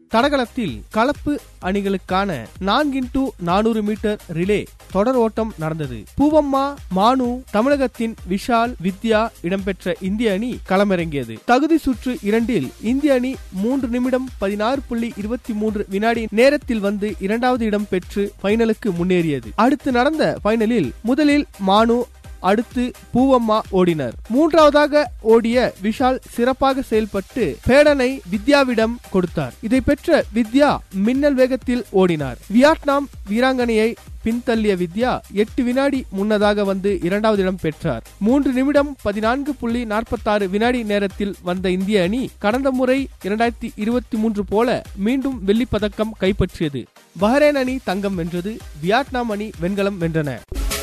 தடகளத்தில் கலப்பு அணிகளுக்கான நான்கின்டு நானூறு metre relay தொடர் ஓட்டம் நடந்தது பூவம்மா மானு தமிழகத்தின் விஷால் வித்யா இடம்பெற்ற இந்திய அணி களமிறங்கியது தகுதி சுற்று இரண்டில் இந்திய அணி மூன்று நிமிடம் பதினாறு புள்ளி இருபத்தி மூன்று வினாடி நேரத்தில் வந்து இரண்டாவது இடம் பெற்று பைனலுக்கு முன்னேறியது அடுத்து நடந்த பைனலில் முதலில் மானு அடுத்து பூவம்மா ஓடினர் மூன்றாவதாக ஓடிய விஷால் சிறப்பாக செயல்பட்டு பேடனை வித்யாவிடம் கொடுத்தார் இதை பெற்ற வித்யா மின்னல் வேகத்தில் ஓடினார் வியட்நாம் வீராங்கனையை பின்தள்ளிய வித்யா எட்டு வினாடி முன்னதாக வந்து இரண்டாவது இடம் பெற்றார் மூன்று நிமிடம் பதினான்கு புள்ளி நாற்பத்தாறு வினாடி நேரத்தில் வந்த இந்திய அணி கடந்த முறை இரண்டாயிரத்தி இருபத்தி மூன்று போல மீண்டும் வெள்ளிப் பதக்கம் கைப்பற்றியது பஹ்ரைன் அணி தங்கம் வென்றது வியட்நாம் அணி வெண்கலம் வென்றன